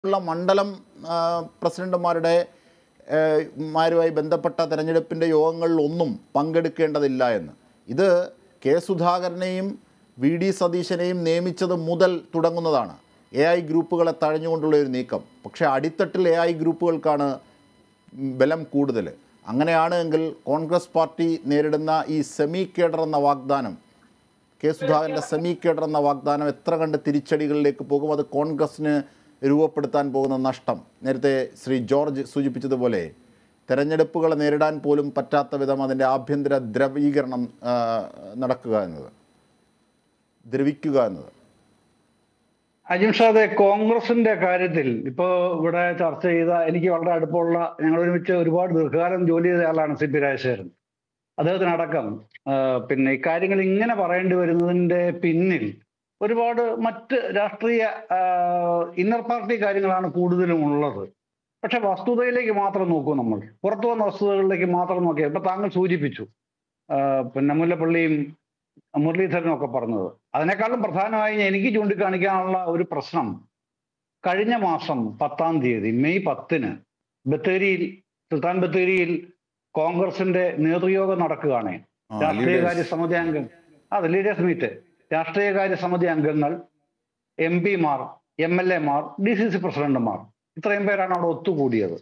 ഉള്ള മണ്ഡലം ആ, പ്രസിഡന്റുമാരുടെ ഏ, മാരുമായി ബന്ധപ്പെട്ട തെരഞ്ഞെടുപ്പിൻ്റെ യോഗങ്ങളിലൊന്നും പങ്കെടുക്കേണ്ടതില്ല എന്ന് ഇത് കെ സുധാകരനെയും വി ഡി സതീശനെയും നിയമിച്ചത് മുതൽ തുടങ്ങുന്നതാണ് എ ഐ ഗ്രൂപ്പുകളെ തഴഞ്ഞുകൊണ്ടുള്ള ഒരു നീക്കം പക്ഷേ അടിത്തട്ടിൽ എ ഐ ഗ്രൂപ്പുകൾക്കാണ് ബലം കൂടുതൽ അങ്ങനെയാണ് എങ്കിൽ കോൺഗ്രസ് പാർട്ടി നേരിടുന്ന ഈ സെമി കേഡർ എന്ന വാഗ്ദാനം കെ സുധാകരൻ്റെ സെമി കേഡർ എന്ന വാഗ്ദാനം എത്ര കണ്ട് തിരിച്ചടികളിലേക്ക് പോകും അത് കോൺഗ്രസിന് രൂപപ്പെടുത്താൻ പോകുന്ന നഷ്ടം നേരത്തെ ശ്രീ ജോർജ് സൂചിപ്പിച്ചതുപോലെ തെരഞ്ഞെടുപ്പുകളെ നേരിടാൻ പോലും പറ്റാത്ത വിധം അതിൻ്റെ ആഭ്യന്തര ദ്രവീകരണം ആ, നടക്കുക എന്നത് ദ്രവിക്കുക എന്നത് അജിംഷാദെ കോൺഗ്രസിന്റെ കാര്യത്തിൽ ഇപ്പോ ഇവിടെ ചർച്ച ചെയ്ത എനിക്ക് വളരെ അടുപ്പമുള്ള ഞങ്ങൾ ഒരുമിച്ച് ഒരുപാട് ദീർഘകാലം ജോലി ചെയ്ത ആളാണ് സി പി രാജശേഖരൻ അദ്ദേഹത്തിനടക്കം ആ, പിന്നെ ഇക്കാര്യങ്ങൾ ഇങ്ങനെ പറയേണ്ടി വരുന്നതിന്റെ പിന്നിൽ ഒരുപാട് മറ്റ് രാഷ്ട്രീയ ഇന്നർ പാർട്ടി കാര്യങ്ങളാണ് കൂടുതലും ഉള്ളത് പക്ഷെ വസ്തുതയിലേക്ക് മാത്രം നോക്കൂ നമ്മൾ പുറത്തു വന്ന വസ്തുതകളിലേക്ക് മാത്രം നോക്കിയാൽ ഇപ്പൊ താങ്കൾ സൂചിപ്പിച്ചു ആ, പിന്നെ മുല്ലപ്പള്ളിയും മുരളീധരനും ഒക്കെ പറഞ്ഞത് അതിനേക്കാളും പ്രധാനമായി എനിക്ക് ചൂണ്ടിക്കാണിക്കാനുള്ള ഒരു പ്രശ്നം കഴിഞ്ഞ മാസം പത്താം തീയതി മെയ് പത്തിന് ബത്തേരിയിൽ സുൽത്താൻ ബത്തേരിയിൽ കോൺഗ്രസിന്റെ നേതൃയോഗം നടക്കുകയാണ് ആ, രാഷ്ട്രീയകാര്യ leaders. സമിതി അംഗം അതെ ലീഡേഴ്സ് മീറ്റ് രാഷ്ട്രീയകാര്യ സമിതി അംഗങ്ങൾ എം പിമാർ എം എൽ എമാർ ഡി സി സി പ്രസിഡന്റുമാർ ഇത്രയും പേരാണ് അവിടെ ഒത്തുകൂടിയത്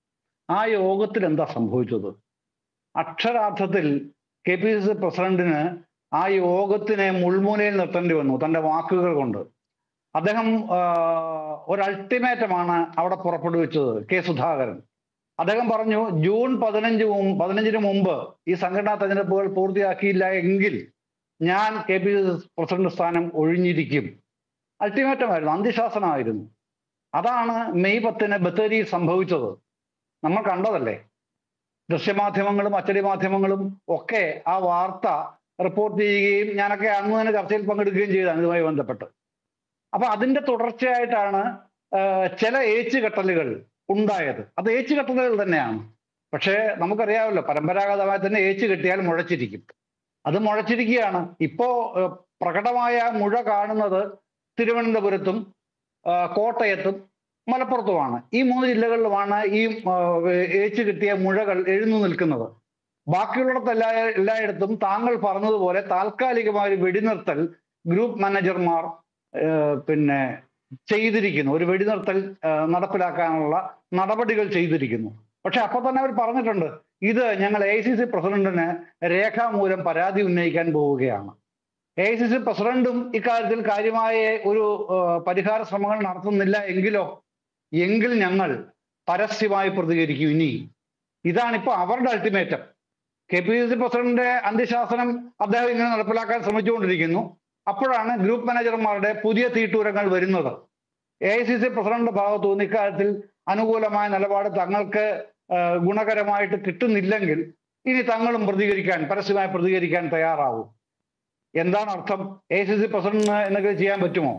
ആ യോഗത്തിൽ എന്താ സംഭവിച്ചത് അക്ഷരാർത്ഥത്തിൽ കെ പി സി സി പ്രസിഡന്റിന് ആ യോഗത്തിനെ മുൾമുനയിൽ നിർത്തേണ്ടി വന്നു തന്റെ വാക്കുകൾ കൊണ്ട് അദ്ദേഹം ആ, ഒരു അൾട്ടിമേറ്റമാണ് അവിടെ പുറപ്പെടുവിച്ചത് കെ സുധാകരൻ അദ്ദേഹം പറഞ്ഞു ജൂൺ പതിനഞ്ച് മുമ്പ് പതിനഞ്ചിന് മുമ്പ് ഈ സംഘടനാ തെരഞ്ഞെടുപ്പുകൾ പൂർത്തിയാക്കിയില്ല എങ്കിൽ ഞാൻ K P C C president സ്ഥാനം ഒഴിഞ്ഞിരിക്കും അൾട്ടിമേറ്റമായിരുന്നു അന്ത്യശാസനമായിരുന്നു അതാണ് മെയ് പത്തിന് ബത്തേരിയിൽ സംഭവിച്ചത് നമ്മൾ കണ്ടതല്ലേ ദൃശ്യമാധ്യമങ്ങളും അച്ചടി മാധ്യമങ്ങളും ഒക്കെ ആ വാർത്ത റിപ്പോർട്ട് ചെയ്യുകയും ഞാനൊക്കെ അന്ന് തന്നെ ചർച്ചയിൽ പങ്കെടുക്കുകയും ചെയ്തതാണ് ഇതുമായി ബന്ധപ്പെട്ട് അപ്പൊ അതിന്റെ തുടർച്ചയായിട്ടാണ് ആ, ചില ഏച്ചുകെട്ടലുകൾ ഉണ്ടായത് അത് ഏച്ചുകെട്ടലുകൾ തന്നെയാണ് പക്ഷേ നമുക്കറിയാമല്ലോ പരമ്പരാഗതമായി തന്നെ ഏച്ചു കെട്ടിയാൽ മുഴച്ചിരിക്കും അത് മുഴച്ചിരിക്കുകയാണ് ഇപ്പോ ഏഹ്, പ്രകടമായ മുഴ കാണുന്നത് തിരുവനന്തപുരത്തും ആ, കോട്ടയത്തും മലപ്പുറത്തുമാണ് ഈ മൂന്ന് ജില്ലകളിലുമാണ് ഈ ആ, ഏച്ചു കിട്ടിയ മുഴകൾ എഴുന്നു നിൽക്കുന്നത് ബാക്കിയുള്ളിടത്തെല്ലാ എല്ലായിടത്തും താങ്കൾ പറഞ്ഞതുപോലെ താൽക്കാലികമായ ഒരു വെടിനിർത്തൽ ഗ്രൂപ്പ് മാനേജർമാർ ഏഹ്, പിന്നെ ചെയ്തിരിക്കുന്നു ഒരു വെടിനിർത്തൽ ഏഹ്, നടപ്പിലാക്കാനുള്ള നടപടികൾ ചെയ്തിരിക്കുന്നു പക്ഷെ അപ്പൊ തന്നെ അവർ പറഞ്ഞിട്ടുണ്ട് ഇത് ഞങ്ങൾ എ സി സി പ്രസിഡന്റിന് രേഖാമൂലം പരാതി ഉന്നയിക്കാൻ പോവുകയാണ് എ സി സി പ്രസിഡന്റും ഇക്കാര്യത്തിൽ കാര്യമായ ഒരു ഏഹ്, പരിഹാര ശ്രമങ്ങൾ നടത്തുന്നില്ല എങ്കിലോ എങ്കിൽ ഞങ്ങൾ പരസ്യമായി പ്രതികരിക്കും ഇനി ഇതാണ് ഇപ്പൊ അവരുടെ ultimatum K P C C പ്രസിഡന്റിന്റെ അന്ത്യശാസനം അദ്ദേഹം ഇങ്ങനെ നടപ്പിലാക്കാൻ ശ്രമിച്ചുകൊണ്ടിരിക്കുന്നു അപ്പോഴാണ് ഗ്രൂപ്പ് മാനേജർമാരുടെ പുതിയ തീട്ടൂരങ്ങൾ വരുന്നത് എ ഐ സി സി പ്രസിഡന്റിന്റെ ഭാഗത്തു നിന്ന് ഇക്കാര്യത്തിൽ അനുകൂലമായ നിലപാട് തങ്ങൾക്ക് ആ, ഗുണകരമായിട്ട് കിട്ടുന്നില്ലെങ്കിൽ ഇനി തങ്ങളും പ്രതികരിക്കാൻ പരസ്യമായി പ്രതികരിക്കാൻ തയ്യാറാവും എന്താണ് അർത്ഥം എ സി സി പ്രസിഡന്റിന് എന്തെങ്കിലും ചെയ്യാൻ പറ്റുമോ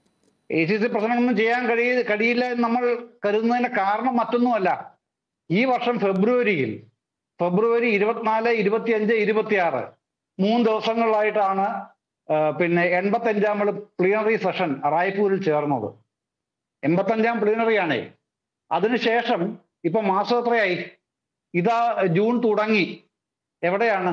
എ സി സി പ്രസിഡന്റിന് ചെയ്യാൻ കഴിയ കഴിയില്ല എന്ന് നമ്മൾ കരുതുന്നതിന് കാരണം മറ്റൊന്നുമല്ല ഈ വർഷം ഫെബ്രുവരിയിൽ ഫെബ്രുവരി ഇരുപത്തിനാല് ഇരുപത്തിയഞ്ച് ഇരുപത്തിയാറ് മൂന്ന് ദിവസങ്ങളിലായിട്ടാണ് ആ, പിന്നെ എൺപത്തഞ്ചാം പ്ലീനറി സെഷൻ റായ്പൂരിൽ ചേർന്നത് എൺപത്തഞ്ചാം പ്ലീനറി ആണേ അതിനുശേഷം ഇപ്പൊ മാസം എത്രയായി ഇതാ ജൂൺ തുടങ്ങി എവിടെയാണ്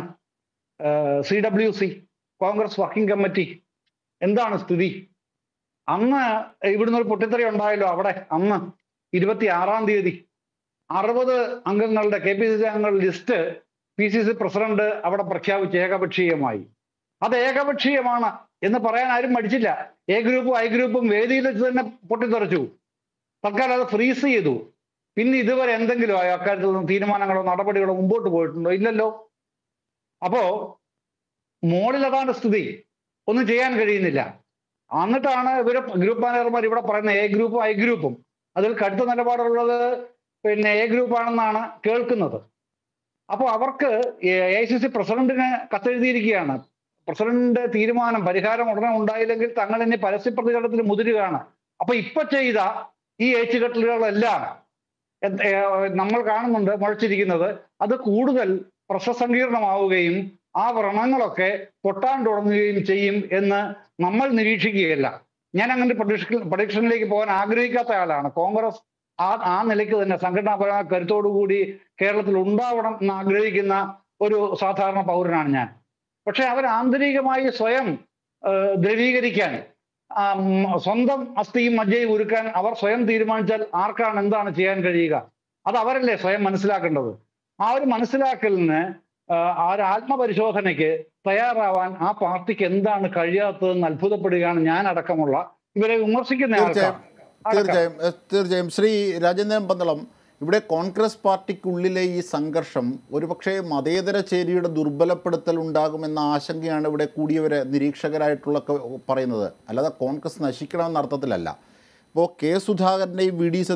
C W C Congress working committee എന്താണ് സ്ഥിതി അന്ന് ഇവിടുന്ന് ഒരു പൊട്ടിത്തെറി ഉണ്ടായല്ലോ അവിടെ അന്ന് ഇരുപത്തി ആറാം തീയതി അറുപത് അംഗങ്ങളുടെ കെ പി സി സി അംഗങ്ങളുടെ list P C C president അവിടെ പ്രഖ്യാപിച്ച് ഏകപക്ഷീയമായി അത് ഏകപക്ഷീയമാണ് എന്ന് പറയാൻ ആരും മടിച്ചില്ല എ ഗ്രൂപ്പും ഐ ഗ്രൂപ്പും വേദിയിൽ വെച്ച് തന്നെ പൊട്ടിത്തെറിച്ചു തൽക്കാലം അത് ഫ്രീസ് ചെയ്തു പിന്നെ ഇതുവരെ എന്തെങ്കിലും ആയോ അക്കാര്യത്തിൽ നിന്ന് തീരുമാനങ്ങളോ നടപടികളോ മുമ്പോട്ട് പോയിട്ടുണ്ടോ ഇല്ലല്ലോ അപ്പോ മോളിൽ അതാണ് സ്ഥിതി ഒന്നും ചെയ്യാൻ കഴിയുന്നില്ല എന്നിട്ടാണ് ഇവര് ഗ്രൂപ്പ് മാനേജർമാർ ഇവിടെ പറയുന്ന എ ഗ്രൂപ്പും ഐ ഗ്രൂപ്പും അതിൽ കടുത്ത നിലപാടുള്ളത് പിന്നെ എ ഗ്രൂപ്പ് ആണെന്നാണ് കേൾക്കുന്നത് അപ്പോൾ അവർക്ക് എ ഐ സി സി പ്രസിഡന്റിന് കത്തെഴുതിയിരിക്കുകയാണ് പ്രസിഡന്റിന്റെ തീരുമാനം പരിഹാരം ഉടനെ ഉണ്ടായില്ലെങ്കിൽ തങ്ങൾ ഇനി പരസ്യ പ്രതികരണത്തിൽ മുതിരുകയാണ് അപ്പൊ ഇപ്പൊ ചെയ്ത ഈ ഏച്ചുകെട്ടലുകളെല്ലാം എന്ത് ഏർ നമ്മൾ കാണുന്നുണ്ട് മുഴച്ചിരിക്കുന്നത് അത് കൂടുതൽ പ്രശ്നസങ്കീർണമാവുകയും ആ വ്രണങ്ങളൊക്കെ പൊട്ടാൻ തുടങ്ങുകയും ചെയ്യും എന്ന് നമ്മൾ നിരീക്ഷിക്കുകയല്ല ഞാൻ അങ്ങനെ പ്രൊഡിക്ഷൻ പ്രൊഡിക്ഷനിലേക്ക് പോകാൻ ആഗ്രഹിക്കാത്ത ആളാണ് കോൺഗ്രസ് ആ ആ നിലയ്ക്ക് തന്നെ സംഘടനാപരമായ കരുത്തോടുകൂടി കേരളത്തിൽ ഉണ്ടാവണം എന്ന് ആഗ്രഹിക്കുന്ന ഒരു സാധാരണ പൗരനാണ് ഞാൻ പക്ഷെ അവർ ആന്തരികമായി സ്വയം ഏഹ്, ദ്രവീകരിക്കാൻ ആ, ഉം, സ്വന്തം അസ്ഥിയും മജ്ജയും ഒരുക്കാൻ അവർ സ്വയം തീരുമാനിച്ചാൽ ആർക്കാണ് എന്താണ് ചെയ്യാൻ കഴിയുക അത് അവരല്ലേ സ്വയം മനസ്സിലാക്കേണ്ടത് ആ ഒരു മനസ്സിലാക്കലിന് ആ, ആ ഒരു ആത്മപരിശോധനയ്ക്ക് തയ്യാറാവാൻ ആ പാർട്ടിക്ക് എന്താണ് കഴിയാത്തതെന്ന് അത്ഭുതപ്പെടുകയാണ് ഞാൻ അടക്കമുള്ള ഇവരെ വിമർശിക്കുന്ന ആൾക്കാർ തീർച്ചയായും തീർച്ചയായും എസ്, തീർച്ചയായും ശ്രീ രാജേന്ദ്രൻ പന്തളം ഇവിടെ കോൺഗ്രസ് പാർട്ടിക്കുള്ളിലെ ഈ സംഘർഷം ഒരുപക്ഷെ മതേതര ചേരിയുടെ ദുർബലപ്പെടുത്തൽ ഉണ്ടാകുമെന്ന ആശങ്കയാണ് ഇവിടെ കൂടിയവരെ നിരീക്ഷകരായിട്ടുള്ള പറയുന്നത് അല്ലാതെ കോൺഗ്രസ് നശിക്കണമെന്ന അർത്ഥത്തിലല്ല ഇപ്പോൾ കെ സുധാകരൻ്റെയും വി ഡി